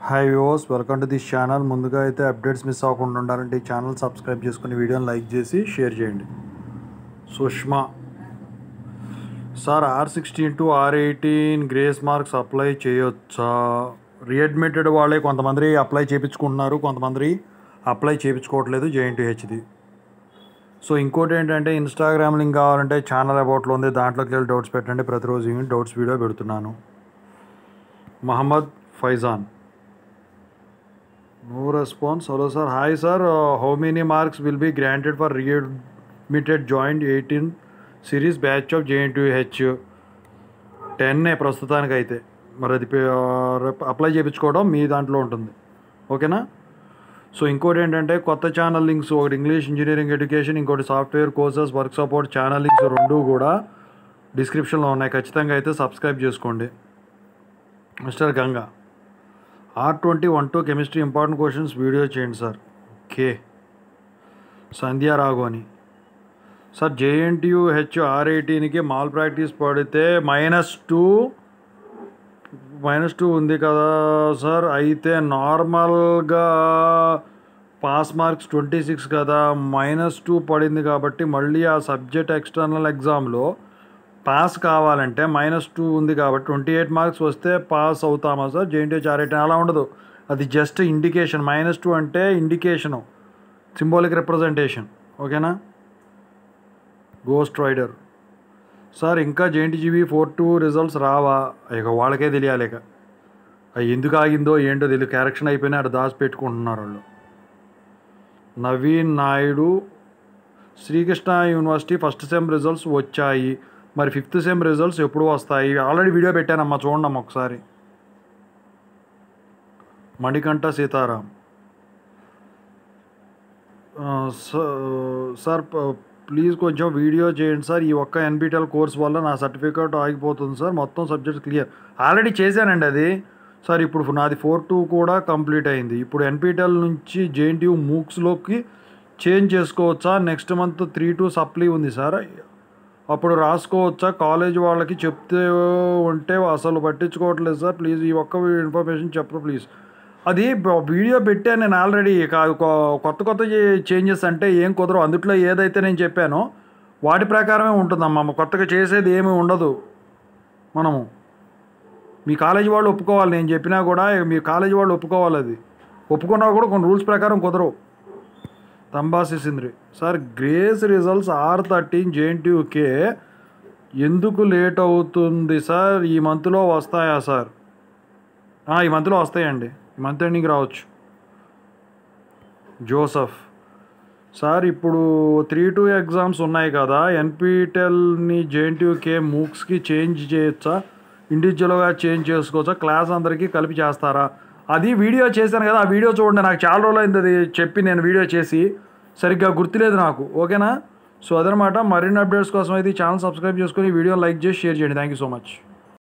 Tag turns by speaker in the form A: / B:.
A: hi viewers welcome to this channel ముందుగా అయితే updates miss అవ్వకుండా ఉండాలంటే ఈ ఛానల్ సబ్స్క్రైబ్ చేసుకుని వీడియోని లైక్ చేసి షేర్ చేయండి Sushma sir R sixteen to R eighteen grace marks apply చేయొచ్చా రీఅడ్మిటెడ్ వాళ్ళే కొంతమంది అప్లై చేయించుకుంటున్నారు కొంతమంది అప్లై చేయించుకోవట్లేదు జేఎన్టీహెచ్ది సో ఇంకోటి ఏంటంటే ఇన్స్టాగ్రామ్ లింక్ కావాలంటే ఛానల్ అబౌట్లో ఉంది దాంట్లోకి వెళ్ళి డౌట్స్ పెట్టండి ప్రతిరోజు డౌట్స్ వీడియో పెడుతున్నాను Mohammed Faizan no response hello sir hi sir how many marks will be granted for readmitted joint eighteen series batch of JNTH టెన్నే ప్రస్తుతానికి అయితే మరి అది అప్లై చేయించుకోవడం మీ దాంట్లో ఉంటుంది ఓకేనా సో ఇంకోటి ఏంటంటే కొత్త ఛానల్ లింక్స్ ఒకటి ఇంగ్లీష్ ఇంజనీరింగ్ ఎడ్యుకేషన్ ఇంకోటి software courses work support channel links రెండు కూడా డిస్క్రిప్షన్లో ఉన్నాయి ఖచ్చితంగా అయితే సబ్స్క్రైబ్ చేసుకోండి mister Ganga R twenty one two chemistry important questions video చేయండి sir okay Sandhya Raghoni sir JNTU H R ఎయిటీన్కి మాల్ ప్రాక్టీస్ పడితే మైనస్ టూ మైనస్ టూ ఉంది కదా సార్ అయితే నార్మల్గా పాస్ మార్క్స్ ట్వంటీ సిక్స్ కదా మైనస్ టూ పడింది కాబట్టి మళ్ళీ ఆ సబ్జెక్ట్ ఎక్స్టర్నల్ ఎగ్జామ్లో పాస్ కావాలంటే మైనస్ టూ ఉంది కాబట్టి ట్వంటీ ఎయిట్ మార్క్స్ వస్తే పాస్ అవుతామా సార్ జేఎన్టీ ఆర్ ఎయిటీన్ అలా ఉండదు అది జస్ట్ ఇండికేషన్ మైనస్ టూ అంటే ఇండికేషను సింబాలిక్ రిప్రజెంటేషన్ ఓకేనా గోస్ట్ రైడర్ సార్ ఇంకా జేఎన్టీజీబీ ఫోర్ టూ రిజల్ట్స్ రావా ఇక వాళ్ళకే తెలియాలి ఇక అవి ఎందుకు ఆగిందో ఏంటో తెలియదు కరెక్షన్ అయిపోయినా అక్కడ దాచి పెట్టుకుంటున్నారు వాళ్ళు Naveen Naidu Srikrishna university first sem results వచ్చాయి మరి ఫిఫ్త్ సెమ్ రిజల్ట్స్ ఎప్పుడు వస్తాయి ఆల్రెడీ వీడియో పెట్టానమ్మా చూడండి అమ్మ ఒకసారి మణికంఠ సీతారాం సార్ ప్లీజ్ కొంచెం వీడియో చేయండి సార్ ఈ ఒక్క ఎన్బిటిఎల్ కోర్స్ వల్ల నా సర్టిఫికేట్ ఆగిపోతుంది సార్ మొత్తం సబ్జెక్ట్స్ క్లియర్ ఆల్రెడీ చేశానండి అది సార్ ఇప్పుడు నాది ఫోర్ టూ కూడా కంప్లీట్ అయింది ఇప్పుడు ఎన్పిటిఎల్ నుంచి జేఎన్టీయూ మూక్స్లోకి చేంజ్ చేసుకోవచ్చా next month three two supply ఉంది సార్ అప్పుడు రాసుకోవచ్చా కాలేజ్ వాళ్ళకి చెప్తే ఉంటే అసలు పట్టించుకోవట్లేదు సార్ ప్లీజ్ ఈ ఒక్క ఇన్ఫర్మేషన్ చెప్పరు ప్లీజ్ అది వీడియో పెట్టాను నేను ఆల్రెడీ కొత్త కొత్త చేంజెస్ అంటే ఏం కుదరవు అందుట్లో ఏదైతే నేను చెప్పానో వాటి ప్రకారమే ఉంటుందమ్మా కొత్తగా చేసేది ఏమీ ఉండదు మనము మీ కాలేజీ వాళ్ళు ఒప్పుకోవాలి నేను చెప్పినా కూడా మీ కాలేజీ వాళ్ళు ఒప్పుకోవాలి అది ఒప్పుకున్నా కూడా కొన్ని రూల్స్ ప్రకారం కుదరవు తంబాసి సింద్రి sir grace results R thirteen JNTUK ఎందుకు లేట్ అవుతుంది సార్ ఈ మంత్లో వస్తాయా సార్ ఈ మంత్లో వస్తాయండి ఈ మంత్ ఎండింగ్ రావచ్చు జోసఫ్ సార్ ఇప్పుడు త్రీ టూ ఎగ్జామ్స్ ఉన్నాయి కదా ఎన్పిటెల్ని జేఎన్టీయూకే మూక్స్కి చేంజ్ చేయొచ్చా ఇండివిజువల్గా చేంజ్ చేసుకోవచ్చా క్లాస్ అందరికీ కలిపి చేస్తారా అది వీడియో చేశాను కదా ఆ వీడియో చూడండి నాకు చాలా రోజులు అయింది అది చెప్పి నేను వీడియో చేసి సరిగ్గా గుర్తులేదు నాకు ఓకేనా సో అదనమాట మరిన్ని అప్డేట్స్ కోసం అయితే ఈ ఛానల్ సబ్స్క్రైబ్ చేసుకొని వీడియో లైక్ చేసి షేర్ చేయండి థ్యాంక్ యూ సో మచ్